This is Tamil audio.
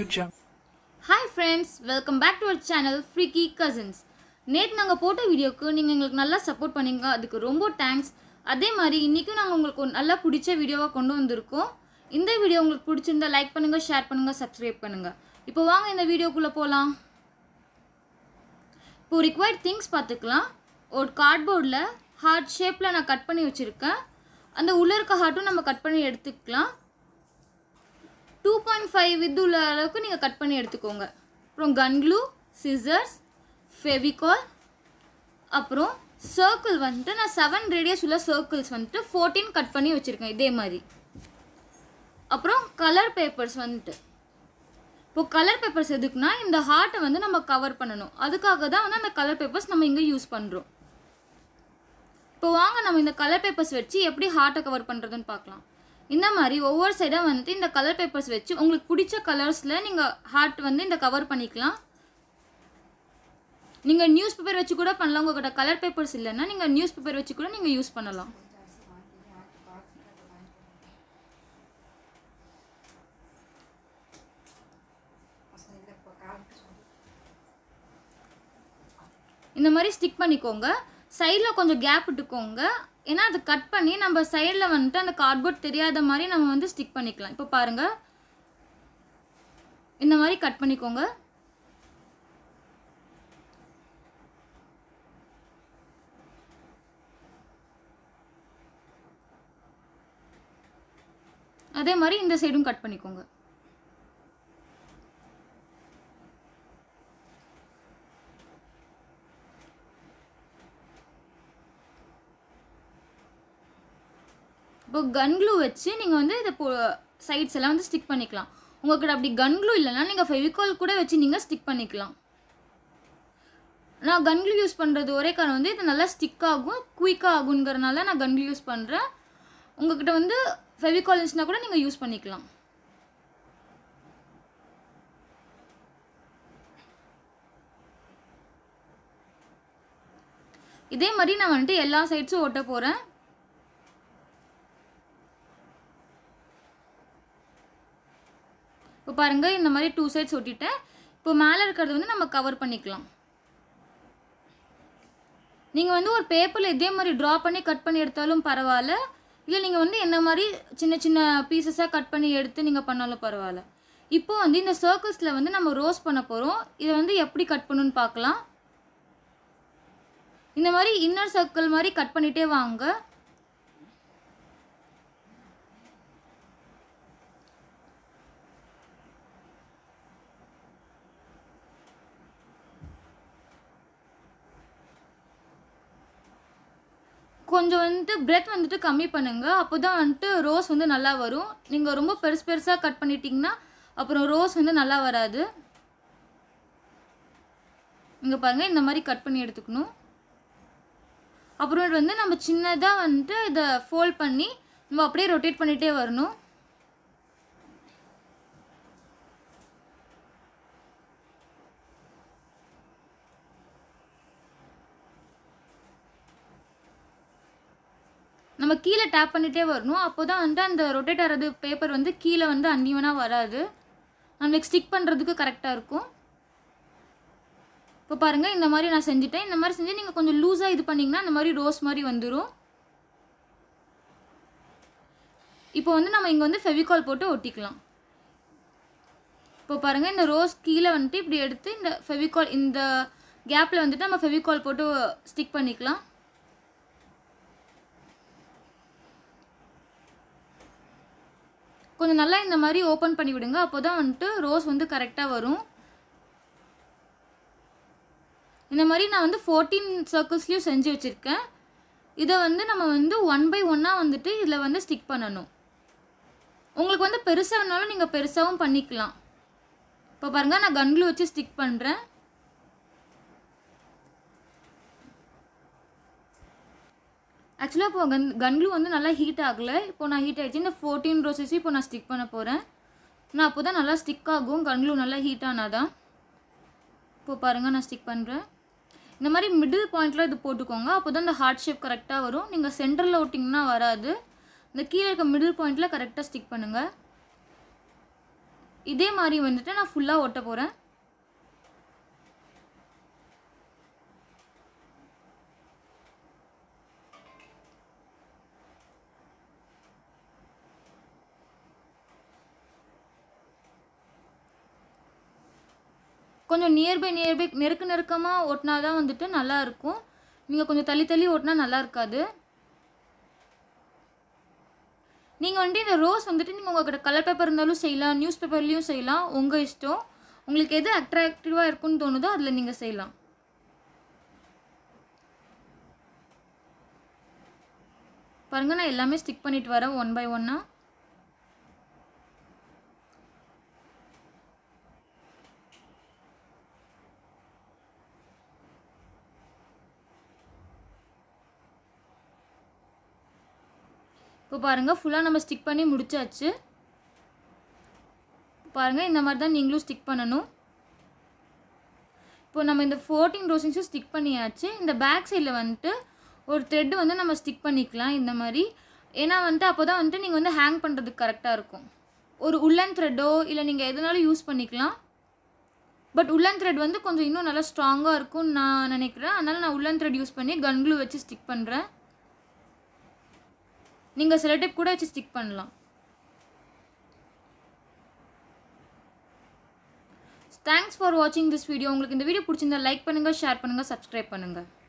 Audio Jungle. Hi friends welcome back to our channel freaky cousins நேற்று நாங்கள் போட்ட வீடியோக்கு நீங்கள் எங்களுக்கு நல்லா சப்போர்ட் பண்ணீங்க அதுக்கு ரொம்ப தேங்க்ஸ் அதே மாதிரி இன்றைக்கும் நாங்கள் உங்களுக்கு ஒரு நல்லா பிடிச்ச வீடியோவாக கொண்டு வந்திருக்கோம் இந்த வீடியோ உங்களுக்கு பிடிச்சிருந்தா லைக் பண்ணுங்கள் ஷேர் பண்ணுங்கள் சப்ஸ்கிரைப் பண்ணுங்கள் இப்போ வாங்க இந்த வீடியோக்குள்ளே போகலாம் இப்போ ரிக்வயர்ட் திங்ஸ் பார்த்துக்கலாம் ஒரு கார்ட்போர்டில் ஹார்ட் ஷேப்பில் நான் கட் பண்ணி வச்சுருக்கேன் அந்த உள்ளே இருக்க ஹார்ட்டும் நம்ம கட் பண்ணி எடுத்துக்கலாம் டூ பாயிண்ட் ஃபைவ் இது உள்ள அளவுக்கு நீங்கள் கட் பண்ணி எடுத்துக்கோங்க அப்புறம் கன்க்ளூ சிசர்ஸ் ஃபெவிகால் அப்புறம் சர்க்கிள் வந்துட்டு நான் செவன் ரேடியஸ் உள்ள சர்க்கிள்ஸ் வந்துட்டு ஃபோர்டீன் கட் பண்ணி வச்சுருக்கேன் இதே மாதிரி அப்புறம் கலர் பேப்பர்ஸ் வந்துட்டு இப்போ கலர் பேப்பர்ஸ் எதுக்குன்னா இந்த ஹார்ட்டை வந்து நம்ம கவர் பண்ணணும் அதுக்காக தான் வந்து அந்த கலர் பேப்பர்ஸ் நம்ம இங்கே யூஸ் பண்ணுறோம் இப்போ வாங்க நம்ம இந்த கலர் பேப்பர்ஸ் வச்சு எப்படி ஹார்ட்டை கவர் பண்ணுறதுன்னு பார்க்கலாம் இந்த மாதிரி ஒவ்வொரு சைடாக வந்துட்டு இந்த கலர் பேப்பர்ஸ் வச்சு உங்களுக்கு பிடிச்ச கலர்ஸில் நீங்கள் ஹார்ட் வந்து இந்த கவர் பண்ணிக்கலாம் நீங்கள் நியூஸ் பேப்பர் வச்சு கூட பண்ணலாம் உங்கள்கிட்ட கலர் பேப்பர்ஸ் இல்லைன்னா நீங்கள் நியூஸ் பேப்பர் வச்சு கூட நீங்கள் யூஸ் பண்ணலாம் இந்த மாதிரி ஸ்டிக் பண்ணிக்கோங்க சைடில் கொஞ்சம் கேப் விட்டுக்கோங்க ஏன்னா அது கட் பண்ணி நம்ம சைடில் வந்துட்டு அந்த கார்ட்போர்ட் தெரியாத மாதிரி நம்ம வந்து ஸ்டிக் பண்ணிக்கலாம் இப்போ பாருங்கள் இந்த மாதிரி கட் பண்ணிக்கோங்க அதே மாதிரி இந்த சைடும் கட் பண்ணிக்கோங்க இப்போ கன் க்ளூ வச்சு நீங்கள் வந்து இதை போ சைட்ஸ் எல்லாம் வந்து ஸ்டிக் பண்ணிக்கலாம் உங்கள்கிட்ட அப்படி கன் க்ளூ இல்லைன்னா நீங்கள் ஃபெவிகால் கூட வச்சு நீங்கள் ஸ்டிக் பண்ணிக்கலாம் நான் கன் க்ளூ யூஸ் பண்ணுறது ஒரே காரணம் வந்து இது நல்லா ஸ்டிக் ஆகும் குயிக்காக ஆகுங்கிறனால நான் கன் க்ளூ யூஸ் பண்ணுறேன் உங்ககிட்ட வந்து ஃபெவிகால் இருந்துச்சுன்னா கூட நீங்கள் யூஸ் பண்ணிக்கலாம் இதே மாதிரி நான் வந்துட்டு எல்லா சைட்ஸும் ஓட்ட போகிறேன் இப்போ பாருங்கள் இந்த மாதிரி டூ சைட்ஸ் ஒட்டிட்டேன் இப்போ மேலே இருக்கிறது வந்து நம்ம கவர் பண்ணிக்கலாம் நீங்கள் வந்து ஒரு பேப்பரில் இதே மாதிரி ட்ரா பண்ணி கட் பண்ணி எடுத்தாலும் பரவாயில்ல இல்லை நீங்கள் வந்து என்ன மாதிரி சின்ன சின்ன பீசஸாக கட் பண்ணி எடுத்து நீங்கள் பண்ணாலும் பரவாயில்ல இப்போ வந்து இந்த சர்க்கிள்ஸில் வந்து நம்ம ரோஸ் பண்ண போகிறோம் இதை வந்து எப்படி கட் பண்ணணும்னு பார்க்கலாம் இந்த மாதிரி இன்னர் சர்க்கிள் மாதிரி கட் பண்ணிகிட்டே வாங்க கொஞ்சம் வந்துட்டு பிரெத் வந்துட்டு கம்மி பண்ணுங்க அப்போ தான் வந்துட்டு ரோஸ் வந்து நல்லா வரும் நீங்கள் ரொம்ப பெருசு பெருசாக கட் பண்ணிட்டீங்கன்னா அப்புறம் ரோஸ் வந்து நல்லா வராது இங்கே பாருங்கள் இந்த மாதிரி கட் பண்ணி எடுத்துக்கணும் அப்புறம் வந்து நம்ம சின்னதாக வந்துட்டு இதை ஃபோல்ட் பண்ணி நம்ம அப்படியே ரொட்டேட் பண்ணிகிட்டே வரணும் நம்ம கீழே டேப் பண்ணிகிட்டே வரணும் அப்போ தான் வந்துட்டு அந்த ரொட்டேட் ஆகிறது பேப்பர் வந்து கீழே வந்து அன்னிவனாக வராது நம்மளுக்கு ஸ்டிக் பண்ணுறதுக்கு கரெக்டாக இருக்கும் இப்போ பாருங்கள் இந்த மாதிரி நான் செஞ்சுட்டேன் இந்த மாதிரி செஞ்சு நீங்கள் கொஞ்சம் லூஸாக இது பண்ணிங்கன்னா இந்த மாதிரி ரோஸ் மாதிரி வந்துடும் இப்போ வந்து நம்ம இங்கே வந்து ஃபெவிகால் போட்டு ஒட்டிக்கலாம் இப்போ பாருங்கள் இந்த ரோஸ் கீழே வந்துட்டு இப்படி எடுத்து இந்த ஃபெவிகால் இந்த கேப்பில் வந்துட்டு நம்ம ஃபெவிகால் போட்டு ஸ்டிக் பண்ணிக்கலாம் கொஞ்சம் நல்லா இந்த மாதிரி ஓப்பன் பண்ணி விடுங்க அப்போ தான் வந்துட்டு ரோஸ் வந்து கரெக்டாக வரும் இந்த மாதிரி நான் வந்து ஃபோர்டீன் சர்க்கிள்ஸ்லேயும் செஞ்சு வச்சுருக்கேன் இதை வந்து நம்ம வந்து ஒன் பை ஒன்னாக வந்துட்டு இதில் வந்து ஸ்டிக் பண்ணணும் உங்களுக்கு வந்து பெருசாக வேணாலும் நீங்கள் பெருசாகவும் பண்ணிக்கலாம் இப்போ பாருங்கள் நான் கன்க்ளூ வச்சு ஸ்டிக் பண்ணுறேன் ஆக்சுவலாக இப்போ கன் கன்க்ளூ வந்து நல்லா ஹீட் ஆகலை இப்போ நான் ஹீட் ஆகிடுச்சு இந்த ஃபோர்டீன் ரோசஸையும் இப்போ நான் ஸ்டிக் பண்ண போகிறேன் நான் அப்போ தான் நல்லா ஸ்டிக் ஆகும் கன்க்ளூ நல்லா ஹீட் ஆனாதான் இப்போ பாருங்கள் நான் ஸ்டிக் பண்ணுறேன் இந்த மாதிரி மிடில் பாயிண்டில் இது போட்டுக்கோங்க அப்போ தான் இந்த ஹார்ட் ஷேப் கரெக்டாக வரும் நீங்கள் சென்டரில் ஓட்டிங்கன்னா வராது இந்த கீழே இருக்க மிடில் பாயிண்டில் கரெக்டாக ஸ்டிக் பண்ணுங்கள் இதே மாதிரி வந்துட்டு நான் ஃபுல்லாக ஒட்ட போகிறேன் கொஞ்சம் நியர்பை நியர்பை நெருக்க நெருக்கமாக ஒட்டினா தான் வந்துட்டு நல்லா இருக்கும் நீங்கள் கொஞ்சம் தள்ளி தள்ளி ஓட்டினா நல்லா இருக்காது நீங்கள் வந்துட்டு இந்த ரோஸ் வந்துட்டு நீங்கள் உங்கள்கிட்ட கலர் பேப்பர் இருந்தாலும் செய்யலாம் நியூஸ் பேப்பர்லேயும் செய்யலாம் உங்கள் இஷ்டம் உங்களுக்கு எது அட்ராக்டிவாக இருக்குன்னு தோணுதோ அதில் நீங்கள் செய்யலாம் பாருங்கள் நான் எல்லாமே ஸ்டிக் பண்ணிட்டு வரேன் ஒன் பை ஒன்னாக இப்போ பாருங்கள் ஃபுல்லாக நம்ம ஸ்டிக் பண்ணி முடிச்சாச்சு பாருங்கள் இந்த மாதிரி தான் நீங்களும் ஸ்டிக் பண்ணணும் இப்போ நம்ம இந்த ஃபோர்டீன் ரோசிங்ஸும் ஸ்டிக் பண்ணியாச்சு இந்த பேக் சைடில் வந்துட்டு ஒரு த்ரெட்டு வந்து நம்ம ஸ்டிக் பண்ணிக்கலாம் இந்த மாதிரி ஏன்னா வந்துட்டு அப்போ தான் வந்துட்டு நீங்கள் வந்து ஹேங் பண்ணுறதுக்கு கரெக்டாக இருக்கும் ஒரு உள்ளன் த்ரெட்டோ இல்லை நீங்கள் எதுனாலும் யூஸ் பண்ணிக்கலாம் பட் உள்ளன் த்ரெட் வந்து கொஞ்சம் இன்னும் நல்லா ஸ்ட்ராங்காக இருக்கும்னு நான் நினைக்கிறேன் அதனால் நான் உள்ளன் த்ரெட் யூஸ் பண்ணி கன் க்ளூ வச்சு ஸ்டிக் பண்ணுறேன் நீங்கள் செலக்டிவ் கூட வச்சு ஸ்டிக் பண்ணலாம் தேங்க்ஸ் ஃபார் வாட்சிங் திஸ் வீடியோ உங்களுக்கு இந்த வீடியோ பிடிச்சிருந்தா லைக் பண்ணுங்கள் ஷேர் பண்ணுங்கள் சப்ஸ்கிரைப் பண்ணுங்கள்